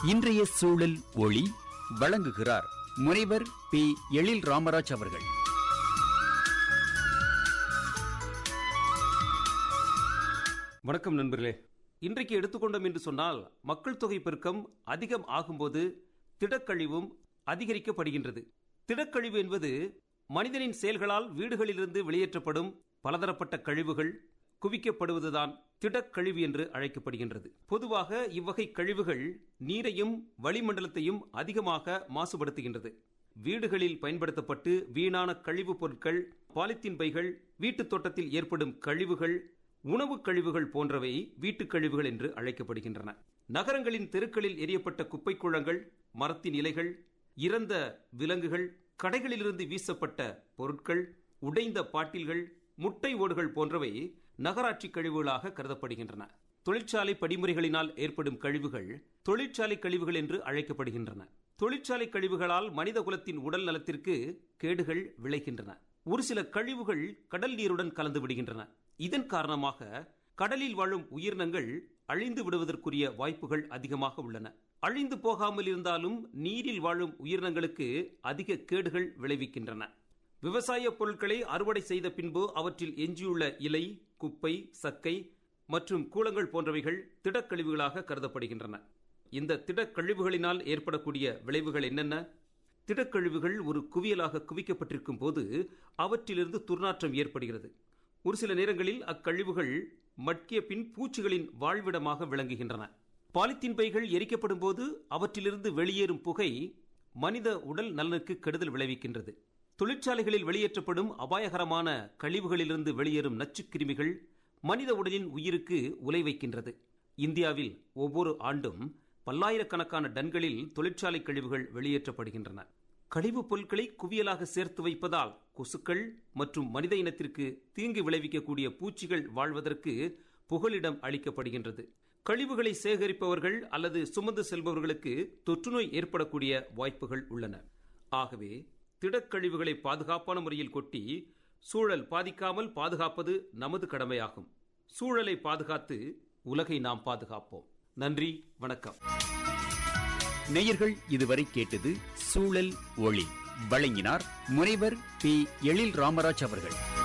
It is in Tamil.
இன்றைய சூழல் ஒளி வழங்குகிறார் முனைவர் பி எழில் ராமராஜ் அவர்கள் வணக்கம் நண்பர்களே இன்றைக்கு எடுத்துக்கொண்டோம் என்று சொன்னால் மக்கள் தொகை பெருக்கம் அதிகம் ஆகும்போது திடக்கழிவும் அதிகரிக்கப்படுகின்றது திடக்கழிவு என்பது மனிதனின் செயல்களால் வீடுகளிலிருந்து வெளியேற்றப்படும் பலதரப்பட்ட கழிவுகள் குவிக்கப்படுவதுதான் திடக்கழிவு என்று அழைக்கப்படுகின்றது பொதுவாக இவ்வகை கழிவுகள் நீரையும் வளிமண்டலத்தையும் அதிகமாக மாசுபடுத்துகின்றது வீடுகளில் பயன்படுத்தப்பட்டு வீணான கழிவுப் பொருட்கள் பாலித்தீன் பைகள் வீட்டுத் தோட்டத்தில் ஏற்படும் கழிவுகள் உணவுக் கழிவுகள் போன்றவை வீட்டுக் கழிவுகள் என்று அழைக்கப்படுகின்றன நகரங்களின் தெருக்களில் எரியப்பட்ட குப்பை குளங்கள் மரத்தின் இலைகள் இறந்த விலங்குகள் கடைகளிலிருந்து வீசப்பட்ட பொருட்கள் உடைந்த பாட்டில்கள் முட்டை ஓடுகள் போன்றவை நகராட்சி கழிவுகளாக கருதப்படுகின்றன தொழிற்சாலை படிமுறைகளினால் ஏற்படும் கழிவுகள் தொழிற்சாலை கழிவுகள் என்று அழைக்கப்படுகின்றன தொழிற்சாலை கழிவுகளால் மனித குலத்தின் உடல் நலத்திற்கு கேடுகள் விளைகின்றன ஒரு சில கழிவுகள் கடல் நீருடன் கலந்து விடுகின்றன இதன் காரணமாக கடலில் வாழும் உயிரினங்கள் அழிந்து விடுவதற்குரிய வாய்ப்புகள் அதிகமாக உள்ளன அழிந்து போகாமல் இருந்தாலும் நீரில் வாழும் உயிரினங்களுக்கு அதிக கேடுகள் விளைவிக்கின்றன விவசாய பொருட்களை அறுவடை செய்த பின்பு அவற்றில் எஞ்சியுள்ள இலை குப்பை சக்கை மற்றும் கூலங்கள் போன்றவைகள் திடக்கழிவுகளாக கருதப்படுகின்றன இந்த திடக்கழிவுகளினால் ஏற்படக்கூடிய விளைவுகள் என்னென்ன திடக்கழிவுகள் ஒரு குவியலாக குவிக்கப்பட்டிருக்கும் போது அவற்றிலிருந்து துர்நாற்றம் ஏற்படுகிறது ஒரு சில நேரங்களில் அக்கழிவுகள் மட்கிய பின் பூச்சிகளின் வாழ்விடமாக விளங்குகின்றன பாலித்தீன் பைகள் எரிக்கப்படும் போது அவற்றிலிருந்து வெளியேறும் புகை மனித உடல் நலனுக்கு கெடுதல் விளைவிக்கின்றது தொழிற்சாலைகளில் வெளியேற்றப்படும் அபாயகரமான கழிவுகளிலிருந்து வெளியேறும் நச்சுக் கிருமிகள் மனித உடலின் உயிருக்கு உலை வைக்கின்றது இந்தியாவில் ஒவ்வொரு ஆண்டும் பல்லாயிரக்கணக்கான டன்களில் தொழிற்சாலை கழிவுகள் வெளியேற்றப்படுகின்றன கழிவுப் பொருட்களை குவியலாக சேர்த்து வைப்பதால் கொசுக்கள் மற்றும் மனித இனத்திற்கு தீங்கு விளைவிக்கக்கூடிய பூச்சிகள் வாழ்வதற்கு புகலிடம் அளிக்கப்படுகின்றது கழிவுகளை சேகரிப்பவர்கள் அல்லது சுமந்து செல்பவர்களுக்கு தொற்றுநோய் ஏற்படக்கூடிய வாய்ப்புகள் உள்ளன ஆகவே திடக்கழிவுகளை பாதுகாப்பான முறையில் கொட்டி சூழல் பாதிக்காமல் பாதுகாப்பது நமது கடமையாகும் சூழலை பாதுகாத்து உலகை நாம் பாதுகாப்போம் நன்றி வணக்கம் நேயர்கள் இதுவரை கேட்டது சூழல் ஒளி வழங்கினார் முனைவர் பி எழில் ராமராஜ் அவர்கள்